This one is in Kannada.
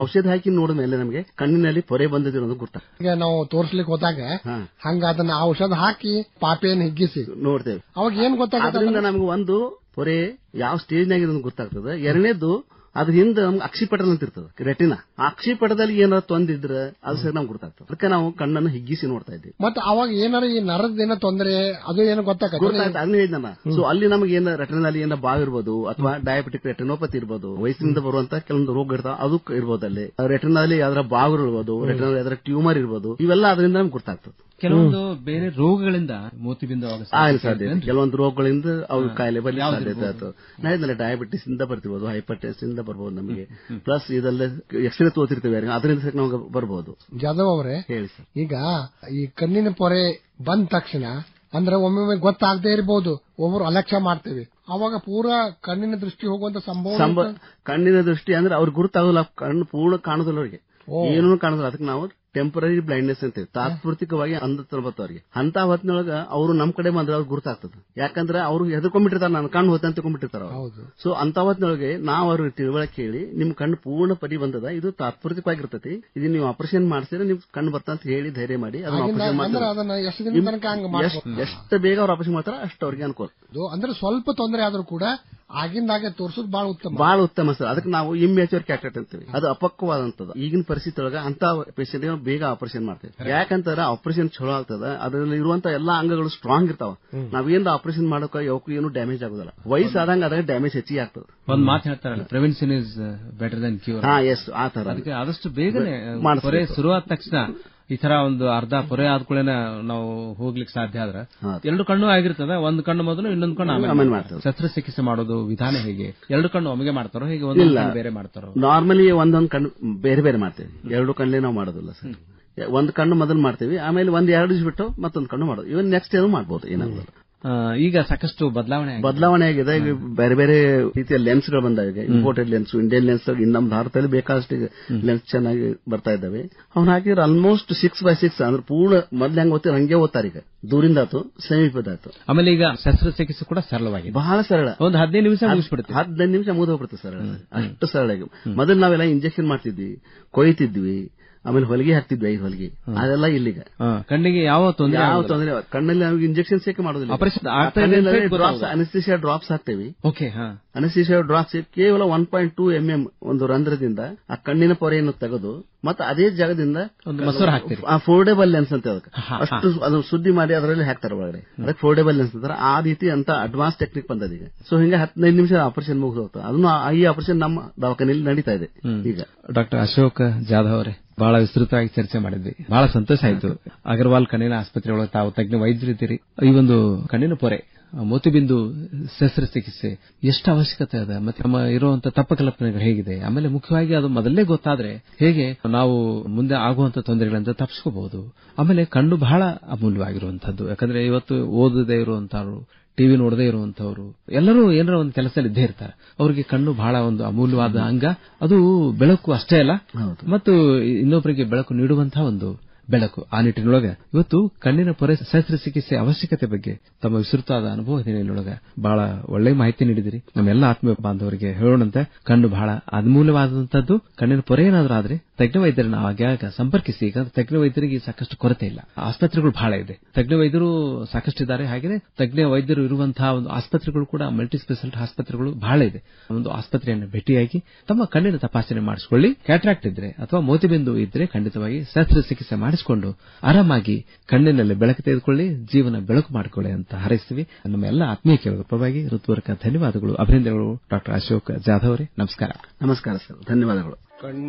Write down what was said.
ಔಷಧ ಹಾಕಿ ನೋಡಿದ ಮೇಲೆ ನಮಗೆ ಕಣ್ಣಿನಲ್ಲಿ ಪೊರೆ ಬಂದಿದೆ ಅನ್ನೋದು ಗೊತ್ತಾಗ್ತದೆ ಈಗ ನಾವು ತೋರ್ಸ್ಲಿಕ್ಕೆ ಹೋದಾಗ ಹಾ. ಹಂಗ ಅದನ್ನ ಔಷಧ ಹಾಕಿ ಪಾಪೆಯನ್ನು ಹಿಗ್ಗಿಸಿ ನೋಡ್ತೇವೆ ಅವಾಗ ಏನ್ ಗೊತ್ತಾಗುತ್ತೆ ಅದರಿಂದ ನಮಗೆ ಒಂದು ಪೊರೆ ಯಾವ ಸ್ಟೇಜ್ನಾಗ ಇರೋದು ಗೊತ್ತಾಗ್ತದೆ ಎರಡನೇದು ಅದ್ರ ಹಿಂದೆ ನಮ್ಗೆ ಅಕ್ಷಿಪಟಲ್ ಅಂತ ಇರ್ತದೆ ರೆಟಿನ ಆ ಅಕ್ಷಿಪಟದಲ್ಲಿ ಏನಾದ್ರು ತೊಂದಿದ್ರೆ ಅದು ಸರಿ ನಮ್ಗೆ ಗೊತ್ತಾಗ್ತದೆ ಅದಕ್ಕೆ ನಾವು ಕಣ್ಣನ್ನು ಹಿಗ್ಗಿಸಿ ನೋಡ್ತಾ ಇದ್ದೀವಿ ಮತ್ತೆ ಅವಾಗ ಏನಾರ ಈ ನರದ ಏನೋ ತೊಂದರೆ ಅದು ಏನೋ ಗೊತ್ತಾಗತ್ತೆ ಗೊತ್ತಾಗ್ತದೆ ಅದನ್ನ ಹೇಳಿದ್ನಲ್ಲ ಸೊ ಅಲ್ಲಿ ನಮಗೆ ಏನ ರೆಟಿನಲ್ಲಿ ಏನ ಬಾವ್ ಇರ್ಬೋದು ಅಥವಾ ಡಯಾಬಿಟಿಕ್ ರೆಟಿನೋಪತಿ ಇರ್ಬೋದು ವಯಸ್ಸಿನಿಂದ ಬರುವಂತ ಕೆಲವೊಂದು ರೋಗ ಇರ್ತಾವ ಅದು ಇರ್ಬೋದು ಅಲ್ಲಿ ರೆಟಿನಲ್ಲಿ ಅದರ ಬಾವ್ ಇರ್ಬೋದು ರೆಟಿನಲ್ಲಿ ಅದರ ಟ್ಯೂಮರ್ ಇರ್ಬೋದು ಇವೆಲ್ಲ ಅದರಿಂದ ನಮ್ಗೆ ಗೊತ್ತಾಗ್ತದೆ ಕೆಲವೊಂದು ಬೇರೆ ರೋಗಗಳಿಂದ ಮೋತಿಬಿಂದು ಆಗೋ ಆಗಲಿ ಸಾಧ್ಯತೆ ಸಾಧ್ಯ ಇದೆ. ಕೆಲವೊಂದು ರೋಗಗಳಿಂದ ಅವು ಕಾಯಿಲೆ ಬರಲಿ ಸಾಧ್ಯತೆ ಆಯ್ತು ನಾ ಹೇಳಿದ್ನಲ್ಲ ಡಯಾಬಿಟಿಸ್ ಇಂದ ಬರ್ತಿರ್ಬೋದು ಹೈಪರ್ ಟೆಸ್ಟ್ ಇಂದ ಬರ್ಬೋದು ನಮಗೆ ಪ್ಲಸ್ ಇದೆಲ್ಲ ಎಕ್ಸ್ರೇ ತೋತಿರ್ತೀವಿ ಯಾರಿಗೆ ಅದರಿಂದ ಸಹ ನಮಗೆ ಬರ್ಬೋದು ಜಾಧವ್ ಅವರೇ ಹೇಳಿ ಸರ್ ಈಗ ಈ ಕಣ್ಣಿನ ಪೊರೆ ಬಂದ ತಕ್ಷಣ ಅಂದ್ರೆ ಒಮ್ಮೊಮ್ಮೆ ಗೊತ್ತಾಗದೇ ಇರಬಹುದು ಒಬ್ಬರು ಅಲಕ್ಷ್ಯ ಮಾಡ್ತೇವೆ ಅವಾಗ ಪೂರಾ ಕಣ್ಣಿನ ದೃಷ್ಟಿ ಹೋಗುವಂತ ಸಂಭವ ಸಂಭ ಕಣ್ಣಿನ ದೃಷ್ಟಿ ಅಂದ್ರೆ ಅವ್ರಿಗೆ ಗುರುತಾಗೋಲ್ಲ ಕಣ್ಣು ಪೂರ್ಣ ಕಾಣೋದಿಲ್ಲ ಅವ್ರಿಗೆ ಏನೂ ಕಾಣೋದಿಲ್ಲ ಅದಕ್ಕೆ ನಾವು ಟೆಂಪರರಿ ಬ್ಲೈಂಡ್ನೆಸ್ ಅಂತೀವಿ ತಾತ್ಪೂರ್ತಿಕವಾಗಿ ಅಂಧತ್ವ ಬರ್ತವೆ ಅವ್ರಿಗೆ ಅಂತ ಹೊತ್ತಿನೊಳಗ ಅವರು ನಮ್ ಕಡೆ ಬಂದ್ರೆ ಅವ್ರಿಗೆ ಗುರುತಾಗ್ತದೆ ಯಾಕಂದ್ರೆ ಅವ್ರು ಹೆದರ್ಕೊಂಡ್ಬಿಟ್ಟಿರ್ತಾರೆ ನನ್ನ ಕಣ್ಣು ಹೋತ ಅಂತ ತಿಳ್ಕೊಂಡ್ಬಿಟ್ಟಿರ್ತಾರ ಹೌದು ಸೊ ಅಂತ ಹೊತ್ತಿನೊಳಗೆ ನಾವು ಅವ್ರಿಗೆ ತಿಳುವಳಿಕೆ ಹೇಳಿ ನಿಮ್ ಕಣ್ಣು ಪೂರ್ಣ ಪರಿ ಬಂದದ ಇದು ತಾತ್ಪೂರ್ತಿಕವಾಗಿರ್ತೈತಿ ಇದು ನೀವು ಆಪರೇಷನ್ ಮಾಡಿಸಿದ್ರೆ ನಿಮ್ ಕಣ್ಣು ಬರ್ತಾ ಅಂತ ಹೇಳಿ ಧೈರ್ಯ ಮಾಡಿ ಅದನ್ನ ಆಗಿಂದ ಆಪರೇಷನ್ ಅಂದ್ರೆ ಮಾಡ್ತಾರೆ ಅದನ್ನ ಎಷ್ಟು ದಿನ ತನಕ ಹಂಗ ಮಾಡ್ಬೋದು ಎಷ್ಟು ಬೇಗ ಅವ್ರು ಆಪರೇಷನ್ ಮಾಡ್ತಾರ ಅಷ್ಟು ಅವ್ರಿಗೆ ಅನುಕೂಲ ಅಂದ್ರೆ ಸ್ವಲ್ಪ ತೊಂದರೆ ಆದ್ರೂ ಕೂಡ ಆಗಿಂದಾಗೆ ತೋರ್ಸೋದು ಬಹಳ ಉತ್ತಮ ಬಹಳ ಉತ್ತಮ ಸರ್ ಅದಕ್ಕೆ ನಾವು ಇಮ್ಯಾಚೂರ್ ಕ್ಯಾಟೆಟ್ ಅಂತೀವಿ ಅದು ಅಪಕ್ವವಾದಂತದ್ದು ಈಗಿನ ಪರಿಸ್ಥಿತಿ ಒಳಗ ಅಂತ ಪೇಷಂಟ್ ಬೇಗ ಆಪರೇಷನ್ ಮಾಡ್ತೇವೆ ಯಾಕಂತಾರೆ ಆಪರೇಷನ್ ಚಲೋ ಆಗ್ತದ ಅದರಲ್ಲಿ ಇರುವಂತ ಎಲ್ಲಾ ಅಂಗಗಳು ಸ್ಟ್ರಾಂಗ್ ಇರ್ತಾವ ನಾವೇನ್ ಆಪರೇಷನ್ ಮಾಡೋಕೆ ಯಾವಕ್ಕೂ ಏನು ಡ್ಯಾಮೇಜ್ ಆಗೋದಿಲ್ಲ ವಯಸ್ಸಾದಂಗ ಅದಾಗ ಡ್ಯಾಮೇಜ್ ಹೆಚ್ಚಿಗೆ ಆಗ್ತದೆ ಒಂದ್ ಮಾತು ಹೇಳ್ತಾರಲ್ಲ prevention is better than cure ಹಾ ಎಸ್ ಆ ತರ ಅದಕ್ಕೆ ಆದಷ್ಟು ಬೇಗನೆ ಮಾಡಿಸ್ಬೇಕು. ಪೊರೆ ಶುರುವಾದ ತಕ್ಷಣ ಈ ತರ ಒಂದು ಅರ್ಧ ಪೊರೆ ಆದ್ಕೂಡಲೇ ನಾವು ಹೋಗ್ಲಿಕ್ಕೆ ಸಾಧ್ಯ ಆದ್ರೆ ಹೌದು. ಎರಡು ಕಣ್ಣು ಆಗಿರ್ತದೆ ಒಂದು ಕಣ್ಣು ಮೊದಲು ಇನ್ನೊಂದು ಕಣ್ಣು ಆಮೇಲೆ ಆಮೇಲೆ ಮಾಡ್ತಾರೆ. ಶಸ್ತ್ರಚಿಕಿತ್ಸೆ ಮಾಡೋದು ವಿಧಾನ ಹೇಗೆ ಎರಡು ಕಣ್ಣು ಒಮ್ಮೆಗೆ ಮಾಡ್ತಾರೋ ಹೇಗೆ ಒಂದು ಇಲ್ಲ. ಕಣ್ಣು ಬೇರೆ ಮಾಡ್ತಾರೋ ನಾರ್ಮಲಿ ಒಂದೊಂದು ಕಣ್ಣು ಬೇರೆ ಬೇರೆ ಮಾಡ್ತೇವೆ ಎರಡು ಕಣ್ಣೇ ನಾವು ಮಾಡೋದಿಲ್ಲ ಸರ್ ಒಂದ್ ಕಣ್ಣು ಮೊದಲು ಮಾಡ್ತೇವೆ ಆಮೇಲೆ ಒಂದ್ ಎರಡು ದಿವಸ ಬಿಟ್ಟು ಮತ್ತೊಂದು ಕಣ್ಣು ಮಾಡೋದು ಇವನ್ ನೆಕ್ಸ್ಟ್ ಏನು ಮಾಡ್ಬೋದು ಏನಾಗೋದಿಲ್ಲ ಆ, ಈಗ ಸಾಕಷ್ಟು ಬದಲಾವಣೆ ಆಗಿದೆ. ಬದಲಾವಣೆ ಆಗಿದೆ ಈಗ ಬೇರೆ ಬೇರೆ ರೀತಿಯ ಲೆನ್ಸ್ ಗಳು ಬಂದಾವೆ ಈಗ ಇಂಪೋರ್ಟೆಡ್ ಲೆನ್ಸ್ ಇಂಡಿಯನ್ ಲೆನ್ಸ್ ನಮ್ಮ ಭಾರತದಲ್ಲಿ ಬೇಕಾದಷ್ಟು ಲೆನ್ಸ್ ಚೆನ್ನಾಗಿ ಬರ್ತಾ ಇದ್ದಾವೆ ಅವ್ನ ಹಾಕಿದ್ರೆ ಆಲ್ಮೋಸ್ಟ್ ಸಿಕ್ಸ್ ಬೈ ಸಿಕ್ಸ್ ಅಂದ್ರೆ ಪೂರ್ಣ ಮೊದ್ಲು ಹೆಂಗ್ ಓದ್ತಾರೆ ಹಂಗೆ ಓದ್ತಾರೆ ಈಗ ದೂರಿಂದ ಆತು ಸಮೀಪದಾತು ಆಮೇಲೆ ಈಗ ಶಸ್ತ್ರಚಿಕಿತ್ಸೆ ಕೂಡ ಸರಳವಾಗಿದೆ ಬಹಳ ಸರಳ ಒಂದು ಹದಿನೈದು ನಿಮಿಷ ಮುಗಿಸ್ಬಿಡುತ್ತೆ ಹದಿನೈದು ನಿಮಿಷ ಮುಗಿದು ಹೋಗ್ಬಿಡುತ್ತೆ ಸರಳ ಅಷ್ಟು ಸರಳಾಗಿ ಮೊದಲು ನಾವೆಲ್ಲ ಇಂಜೆಕ್ಷನ್ ಮಾಡ್ತಿದ್ವಿ ಕೊಯ್ತಿದ್ವಿ ಆಮೇಲೆ ಹೊಲಿಗೆ ಹಾಕ್ತಿದ್ವಿ ಐದು ಹೊಲಿಗೆ ಅದೆಲ್ಲ ಇಲ್ಲಿಗ ಆ, ಕಣ್ಣಿಗೆ ಯಾವ ತೊಂದರೆ ಯಾವ ಆಗೋದಿಲ್ಲ. ತೊಂದರೆ ಕಣ್ಣಲ್ಲಿ ನಾವು ಇಂಜೆಕ್ಷನ್ ಸೇಕೆ ಮಾಡೋದಿಲ್ಲ Operation ಆಗ್ತಾ ಇದೆ ಅಂತ ಡ್ರಾಪ್ಸ್ ಗೊತ್ತಾಗೋದು. ಅನಿಸ್ತಿಸಿಯಾ ಡ್ರಾಪ್ಸ್ ಹಾಕ್ತೇವಿ ಓಕೆ ಹಾ ಅನಸ್ತೀಸಿಯಾ ಡ್ರಾಪ್ಸ್ ಕೇವಲ one point two M M ಒಂದು ರಂಧ್ರದಿಂದ ಆ ಕಣ್ಣಿನ ಪೊರೆಯನ್ನು ತೆಗೆದು ಮತ್ತೆ ಅದೇ ಜಾಗದಿಂದ ಒಂದು ಮಸೂರ ಹಾಕ್ತೀರಿ ಆ ಫೋರ್ಡೆಬಲ್ ಲೆನ್ಸ್ ಅಂತ ಅದಕ್ಕೆ ಹಾ, ಹಾ. ಅಷ್ಟು ಅದು ಸುದ್ದಿ ಮಾಡಿ ಅದರಲ್ಲಿ ಹಾಕ್ತಾರೆ ಒಳಗಡೆ ಅದಕ್ಕೆ ಫೋರ್ಡೆಬಲ್ ಲೆನ್ಸ್ ಅಂತಾರೆ ಆ ರೀತಿ ಅಂತ ಅಡ್ವಾನ್ಸ್ ಟೆಕ್ನಿಕ್ ಬಂದದ ಈಗ ಸೊ ಹಿಂಗೆ ಹದಿನೈದು ನಿಮಿಷ ಆಪರೇಷನ್ ಮುಗಿದು ಹೋಗ್ತದೆ ಅದನ್ನು ಆ- ಈ ಆಪರೇಷನ್ ನಮ್ಮ ದವಾಖಾನೆಯಲ್ಲಿ ನಡೀತಾ ಇದೆ ಈಗ ಡಾಕ್ಟರ್ ಅಶೋಕ್ ಜಾಧವ್ ಅವರೇ ಬಹಳ ವಿಸ್ತೃತವಾಗಿ ಚರ್ಚೆ ಮಾಡಿದ್ವಿ ಬಹಳ ಸಂತೋಷ ಆಯ್ತು ಅಗರ್ವಾಲ್ ಕಣ್ಣಿನ ಆಸ್ಪತ್ರೆ ಒಳಗೆ ತಾವು ತಜ್ಞ ವೈದ್ಯರಿದ್ದೀರಿ ಈ ಒಂದು ಕಣ್ಣಿನ ಪೊರೆ ಆ ಮೋತಿಬಿಂದು ಶಸ್ತ್ರಚಿಕಿತ್ಸೆ ಎಷ್ಟು ಅವಶ್ಯಕತೆ ಅದ ಮತ್ತೆ ನಮ್ಮ ಇರುವಂತ ತಪ್ಪ ಕಲ್ಪನೆಗಳು ಹೇಗಿದೆ ಆಮೇಲೆ ಮುಖ್ಯವಾಗಿ ಅದು ಮೊದಲೇ ಗೊತ್ತಾದ್ರೆ ಹೇಗೆ ನಾವು ಮುಂದೆ ಆಗುವಂತ ತೊಂದರೆಗಳಿಂದ ತಪ್ಪಿಸ್ಕೋಬಹುದು ಆಮೇಲೆ ಕಣ್ಣು ಬಹಳ ಅಮೂಲ್ಯವಾಗಿರುವಂತದ್ದು ಯಾಕಂದ್ರೆ ಇವತ್ತು ಓದದೇ ಇರುವಂತವ್ರು ಟಿವಿ ನೋಡದೇ ಇರುವಂತವ್ರು ಎಲ್ಲರೂ ಏನಾರ ಒಂದು ಕೆಲಸದಲ್ಲಿ ಇದ್ದೇ ಇರ್ತಾರೆ ಅವರಿಗೆ ಕಣ್ಣು ಬಹಳ ಒಂದು ಅಮೂಲ್ಯವಾದ ಅಂಗ ಅದು ಬೆಳಕು ಅಷ್ಟೇ ಅಲ್ಲ ಮತ್ತು ಇನ್ನೊಬ್ಬರಿಗೆ ಬೆಳಕು ನೀಡುವಂತಹ ಒಂದು ಬೆಳಕು ಆ ನಿಟ್ಟಿನೊಳಗೆ ಇವತ್ತು ಕಣ್ಣಿನ ಪೊರೆ ಶಸ್ತ್ರಚಿಕಿತ್ಸೆ ಅವಶ್ಯಕತೆ ಬಗ್ಗೆ ತಮ್ಮ ವಿಸ್ತೃತವಾದ ಅನುಭವ ಹಿನ್ನೆಲೆಯೊಳಗೆ ಬಹಳ ಒಳ್ಳೆ ಮಾಹಿತಿ ನೀಡಿದಿರಿ ನಮ್ಮೆಲ್ಲ ಆತ್ಮೀಯ ಬಾಂಧವರಿಗೆ ಹೇಳೋಣಂತೆ ಕಣ್ಣು ಬಹಳ ಅಮೂಲ್ಯವಾದಂತದ್ದು ಕಣ್ಣಿನ ಪೊರೆ ಏನಾದ್ರೂ ಆದ್ರೆ ತಜ್ಞ ವೈದ್ಯರನ್ನ ಆಗಾಗ ಸಂಪರ್ಕಿಸಿ ಈಗ ತಜ್ಞ ವೈದ್ಯರಿಗೆ ಸಾಕಷ್ಟು ಕೊರತೆ ಇಲ್ಲ ಆಸ್ಪತ್ರೆಗಳು ಬಹಳ ಇದೆ ತಜ್ಞ ವೈದ್ಯರು ಸಾಕಷ್ಟು ಇದ್ದಾರೆ ಹಾಗೆಯೇ ತಜ್ಞ ವೈದ್ಯರು ಇರುವಂತಹ ಒಂದು ಆಸ್ಪತ್ರೆಗಳು ಕೂಡ ಮಲ್ಟಿ ಸ್ಪೆಷಾಲಿಟಿ ಆಸ್ಪತ್ರೆಗಳು ಬಹಳ ಇದೆ ಒಂದು ಆಸ್ಪತ್ರೆಯನ್ನು ಭೇಟಿಯಾಗಿ ತಮ್ಮ ಕಣ್ಣಿನ ತಪಾಸಣೆ ಮಾಡಿಸಿಕೊಳ್ಳಿ ಕ್ಯಾಟ್ರಾಕ್ಟ್ ಇದ್ರೆ ಅಥವಾ ಮೋತಿಬಿಂದು ಇದ್ರೆ ಖಂಡಿತವಾಗಿ ಶಸ್ತ್ರಚಿಕಿತ್ಸೆ ಮಾಡಿಸಿಕೊಂಡು ಆರಾಮಾಗಿ ಕಣ್ಣಿನಲ್ಲಿ ಬೆಳಕು ತೆಗೆದುಕೊಳ್ಳಿ ಜೀವನ ಬೆಳಕು ಮಾಡಿಕೊಳ್ಳಿ ಅಂತ ಹಾರೈಸ್ತೀವಿ ನಮ್ಮ ಎಲ್ಲ ಆತ್ಮೀಯ ಕೇಳುವ ಪರವಾಗಿ ಋತುವರ್ಕ ಧನ್ಯವಾದಗಳು ಅಭಿನಂದನೆಗಳು ಡಾಕ್ಟರ್ ಅಶೋಕ್ ಜಾಧವ್ ಅವರೇ ನಮಸ್ಕಾರ ನಮಸ್ಕಾರ ಸರ್ ಧನ್ಯವಾದಗಳು